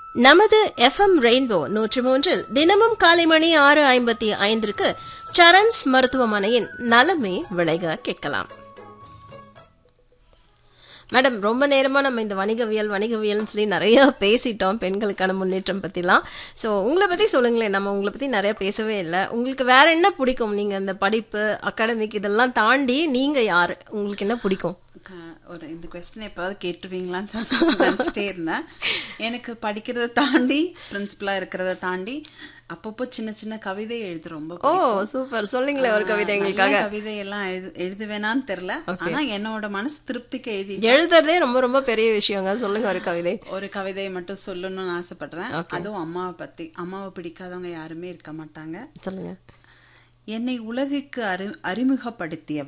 நமது FM rainbow நூற்றி மூன்றில் தினமும் காலை மணி ஆறு ஐம்பத்தி ஐந்திற்கு சரண்ஸ் மருத்துவமனையின் நலமே விளைக கேட்கலாம் மேடம் ரொம்ப நேரமா நம்ம இந்த வணிகவியல் வணிகவியல்னு சொல்லி நிறைய பேசிட்டோம் பெண்களுக்கான முன்னேற்றம் பத்திலாம் ஸோ உங்களை பத்தி சொல்லுங்களேன் நம்ம உங்களை பத்தி நிறைய பேசவே இல்லை உங்களுக்கு வேற என்ன பிடிக்கும் நீங்க இந்த படிப்பு அகாடமிக் இதெல்லாம் தாண்டி நீங்க யாரு உங்களுக்கு என்ன பிடிக்கும் க- ஒரு இந்த கொஸ்டின் எப்பாவது கேட்டுருவீங்களான்னு நினச்சிட்டே இருந்தேன் எனக்கு படிக்கிறத தாண்டி பிரின்சிபலா இருக்கிறத தாண்டி அப்பப்போ சின்ன சின்ன கவிதை எழுத ரொம்ப ஓ சூப்பர் சொல்லுங்களேன் ஒரு கவிதை நல்ல எங்களுக்காக கவிதை எல்லாம் எழுது எழுதுவேனான்னு தெரியல ஆனா என்னோட மனசு திருப்திக்கு எழுதி எழுதுறதே ரொம்ப ரொம்ப பெரிய விஷயங்க சொல்லுங்க ஒரு கவிதை ஒரு கவிதையை மட்டும் சொல்லணும்னு ஆசைப்படுறேன் அதுவும் அம்மாவை பத்தி அம்மாவை பிடிக்காதவங்க யாருமே இருக்க மாட்டாங்க சொல்லுங்க என்னை உலகுக்கு அறி அறிமுகப்படுத்தியவர்